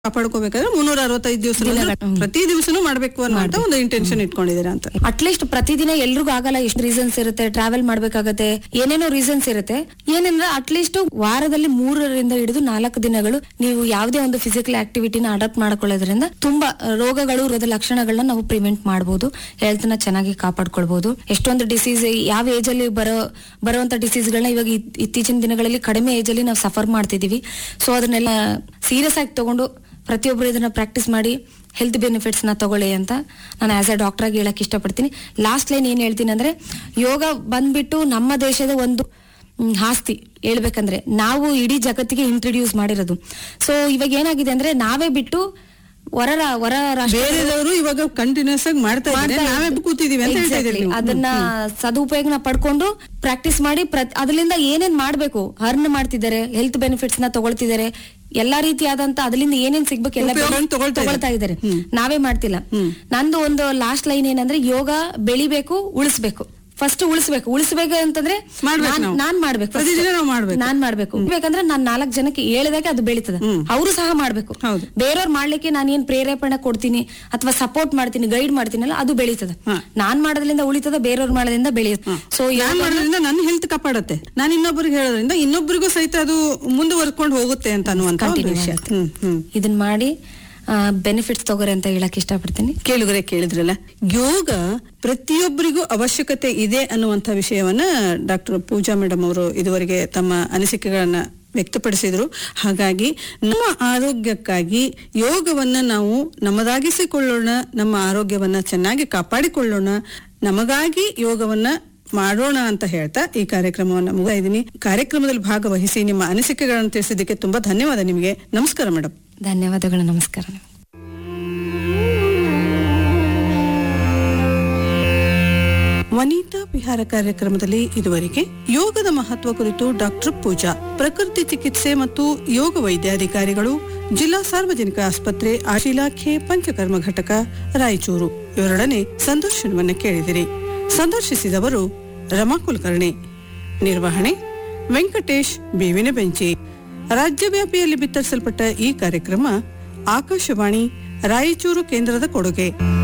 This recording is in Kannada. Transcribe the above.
ಕಾಪಾಡ್ಕೋಬೇಕಾದ್ರೆ ಮುನ್ನೂರ ಅರವತ್ತೈದು ದಿವಸ ಪ್ರತಿ ದಿವಸನೂ ಮಾಡ್ಬೇಕು ಅನ್ನೋ ಒಂದು ಇಂಟೆನ್ಷನ್ ಇಟ್ಕೊಂಡಿದ್ದೀರಾ ಅಂತ ಅಟ್ಲೀಸ್ಟ್ ಪ್ರತಿದಿನ ಎಲ್ರಿಗೂ ಆಗಲ್ಲ ಎಷ್ಟು ರೀಸನ್ಸ್ ಇರುತ್ತೆ ಟ್ರಾವೆಲ್ ಮಾಡ್ಬೇಕಾಗತ್ತೆ ಏನೇನೋ ರೀಸನ್ಸ್ ಇರುತ್ತೆ ಏನಂದ್ರೆ ಅಟ್ಲೀಸ್ಟ್ ವಾರದಲ್ಲಿ ಮೂರರಿಂದ ಹಿಡಿದು ನಾಲ್ಕು ದಿನಗಳು ನೀವು ಯಾವುದೇ ಒಂದು ಫಿಸಿಕಲ್ ಆಕ್ಟಿವಿಟಿನ ಅಡಾಪ್ಟ್ ಮಾಡ್ಕೊಳ್ಳೋದ್ರಿಂದ ತುಂಬಾ ರೋಗಗಳು ರೋಗ ಲಕ್ಷಣಗಳನ್ನ ನಾವು ಪ್ರಿವೆಂಟ್ ಮಾಡಬಹುದು ಹೆಲ್ತ್ ನ ಚೆನ್ನಾಗಿ ಕಾಪಾಡ್ಕೊಳ್ಬಹುದು ಎಷ್ಟೊಂದು ಡಿಸೀಸ್ ಯಾವ ಏಜ್ ಅಲ್ಲಿ ಬರೋ ಬರುವಂತ ಡಿಸೀಸ್ಗಳನ್ನ ಇವಾಗ ಇತ್- ಇತ್ತೀಚಿನ ದಿನಗಳಲ್ಲಿ ಕಡಿಮೆ ಏಜ್ ಅಲ್ಲಿ ನಾವು ಸಫರ್ ಮಾಡ್ತಿದೀವಿ ಸೊ ಅದನ್ನೆಲ್ಲ ಸೀರಿಯಸ್ ಆಗಿ ತಗೊಂಡು ಪ್ರತಿಯೊಬ್ಬರು ಇದನ್ನ ಪ್ರಾಕ್ಟೀಸ್ ಮಾಡಿ ಹೆಲ್ತ್ ಬೆನಿಫಿಟ್ಸ್ ನ ತಗೊಳ್ಳಿ ಅಂತ ನಾನು ಆಸ್ ಎ ಡಾಕ್ಟರ್ ಆಗಿ ಹೇಳಕ್ ಇಷ್ಟಪಡ್ತೀನಿ ಲಾಸ್ಟ್ ಲೈನ್ ಏನ್ ಹೇಳ್ತೀನಿ ಅಂದ್ರೆ ಯೋಗ ಬಂದ್ಬಿಟ್ಟು ನಮ್ಮ ದೇಶದ ಒಂದು ಮ್, ಆಸ್ತಿ ಹೇಳ್ಬೇಕಂದ್ರೆ ನಾವು ಇಡೀ ಜಗತ್ತಿಗೆ ಇಂಟ್ರೊಡ್ಯೂಸ್ ಮಾಡಿರೋದು ಸೊ ಇವಾಗ ಏನಾಗಿದೆ ಅಂದ್ರೆ ನಾವೇ ಬಿಟ್ಟು ಹೊರ ರಾ- ಹೊರ ರಾಷ್ಟ್ರ ಬೇರೆದವರು ಇವಾಗ ಕಂಟಿನ್ಯೂಸ್ ಆಗಿ ಮಾಡ್ತಾ ಇದ್ದಾರೆ ಮಾಡ್ತಾ ನಾವೇ ಇದ್ದೀವಿ. ಕೂತಿದೀವಿ ಅಂತ ಹೇಳ್ತಾ Exactly. ಇದ್ದೀರಿ ನೀವು. ಅದನ್ನ ಸದುಪಯೋಗನ ಪಡ್ಕೊಂಡು ಪ್ರಾಕ್ಟೀಸ್ ಮಾಡಿ ಪ್ರತ್- ಅದರಿಂದ ಏನೇನ್ ಮಾಡ್ಬೇಕು ಅರ್ನ್ ಮಾಡ್ತಿದ್ದಾರೆ ಹೆಲ್ತ್ ಬೆನಿಫಿಟ್ಸ್ ನ ತಗೊಳ್ತಿದ್ದಾರೆ ಎಲ್ಲಾ ರೀತಿಯಾದಂತ ಅದರಿಂದ ಏನೇನ್ ಸಿಗ್ಬೇಕು ಎಲ್ಲ ಉಪಯೋಗನ ತಗೊಳ್ತಾ ತಗೊಳ್ತಾ ಇದ್ದಾರೆ ನಾವೇ ಮಾಡ್ತಿಲ್ಲ ನಂದು ಒಂದು ಲಾಸ್ಟ್ ಲೈನ್ ಏನಂದ್ರೆ ಯೋಗ ಬೆಳಿಬೇಕು ಉಳಿಸ್ಬೇಕು ಫಸ್ಟ್ ಉಳಿಸ್ಬೇಕು ಉಳಿಸ್ಬೇಕು ಅಂತಂದ್ರೆ ಮಾಡ್ಬೇಕು ನಾನ್- ನಾವು. ನಾನ್ ಮಾಡ್ಬೇಕು first. ಪ್ರತಿದಿನ ನಾವು ಮಾಡ್ಬೇಕು. ನಾನ್ ಮಾಡ್ಬೇಕು ಬೇಕಂದ್ರೆ ನಾನ್ ನಾಲ್ಕು ಜನಕ್ಕೆ ಹೇಳಿದಾಗ ಅದು ಬೆಳೀತದೆ ಅವರು ಸಹ ಮಾಡ್ಬೇಕು ಹೌದು. ಬೇರೆಯವ್ರು ಮಾಡ್ಲಿಕ್ಕೆ ನಾನು ಏನ್ ಪ್ರೇರೇಪಣೆ ಕೊಡ್ತೀನಿ ಅಥವಾ ಸಪೋರ್ಟ್ ಮಾಡ್ತೀನಿ ಗೈಡ್ ಮಾಡ್ತೀನಲ್ಲ ಅದು ಬೆಳೀತದೆ ನಾನ್ ಮಾಡೋದ್ರಿಂದ ಉಳಿತದ ಬೇರೆಯವ್ರು ಮಾಡೋದ್ರಿಂದ ಬೆಳೆಯುತ್ತೆ ಸೊ ನಾನ್ ಮಾಡೋದ್ರಿಂದ ನನ್ನ ಹೆಲ್ತ್ ಕಾಪಾಡುತ್ತೆ ನಾನು ಇನ್ನೊಬ್ಬರಿಗೆ ಹೇಳೋದ್ರಿಂದ ಇನ್ನೊಬ್ಬರಿಗೂ ಸಹಿತ ಅದು ಮುಂದುವರ್ಕೊಂಡು ಹೋಗುತ್ತೆ ಅಂತ ಅನ್ನುವಂತ ಒಂದು Continue ವಿಷಯ ಆಗುತ್ತೆ. ಹ್ಮ್ ಹ್ಮ್ ಇದನ್ನ ಮಾಡಿ ಬೆನಿಫಿಟ್ಸ್ ತಗೋರಿ ಅಂತ ಹೇಳಕ್ ಇಷ್ಟಪಡ್ತೀನಿ ಕೇಳುಗರೆ ಕೇಳಿದ್ರಲ್ಲ ಯೋಗ ಪ್ರತಿಯೊಬ್ಬರಿಗೂ ಅವಶ್ಯಕತೆ ಇದೆ ಅನ್ನುವಂಥ ವಿಷಯವನ್ನ ಡಾಕ್ಟರ್ ಪೂಜಾ ಮೇಡಮ್ ಅವರು ಇದುವರೆಗೆ ತಮ್ಮ ಅನಿಸಿಕೆಗಳನ್ನ ವ್ಯಕ್ತಪಡಿಸಿದ್ರು ಹಾಗಾಗಿ ನಮ್ಮ ಆರೋಗ್ಯಕ್ಕಾಗಿ ಯೋಗವನ್ನ ನಾವು ನಮ್ಮದಾಗಿಸಿಕೊಳ್ಳೋಣ ನಮ್ಮ ಆರೋಗ್ಯವನ್ನ ಚೆನ್ನಾಗಿ ಕಾಪಾಡಿಕೊಳ್ಳೋಣ ನಮಗಾಗಿ ಯೋಗವನ್ನ ಮಾಡೋಣ ಅಂತ ಹೇಳ್ತಾ ಈ ಕಾರ್ಯಕ್ರಮವನ್ನು ಮುಗಿಸ್ತಾ ಇದ್ದೀನಿ ಕಾರ್ಯಕ್ರಮದಲ್ಲಿ ಭಾಗವಹಿಸಿ ನಿಮ್ಮ ಅನಿಸಿಕೆಗಳನ್ನು ತಿಳಿಸಿದ್ದಕ್ಕೆ ತುಂಬಾ ಧನ್ಯವಾದ ನಿಮಗೆ ನಮಸ್ಕಾರ ಮೇಡಮ್ ಧನ್ಯವಾದಗಳು ನಮಸ್ಕಾರ ವನಿತಾ ವಿಹಾರ ಕಾರ್ಯಕ್ರಮದಲ್ಲಿ ಇದುವರೆಗೆ ಯೋಗದ ಮಹತ್ವ ಕುರಿತು ಡಾಕ್ಟರ್ ಪೂಜಾ ಪ್ರಕೃತಿ ಚಿಕಿತ್ಸೆ ಮತ್ತು ಯೋಗ ವೈದ್ಯಾಧಿಕಾರಿಗಳು ಜಿಲ್ಲಾ ಸಾರ್ವಜನಿಕ ಆಸ್ಪತ್ರೆ ಆಶ್ ಇಲಾಖೆ ಪಂಚಕರ್ಮ ಘಟಕ ರಾಯಚೂರು ಇವರೊಡನೆ ಸಂದರ್ಶನವನ್ನು ಕೇಳಿದಿರಿ ಸಂದರ್ಶಿಸಿದವರು ರಮಾ ಕುಲಕರ್ಣಿ ನಿರ್ವಹಣೆ ವೆಂಕಟೇಶ್ ಬೇವಿನ ಬೆಂಚಿ ರಾಜ್ಯವ್ಯಾಪಿಯಲ್ಲಿ ಬಿತ್ತರಿಸಲ್ಪಟ್ಟ ಈ ಕಾರ್ಯಕ್ರಮ ಆಕಾಶವಾಣಿ ರಾಯಚೂರು ಕೇಂದ್ರದ ಕೊಡುಗೆ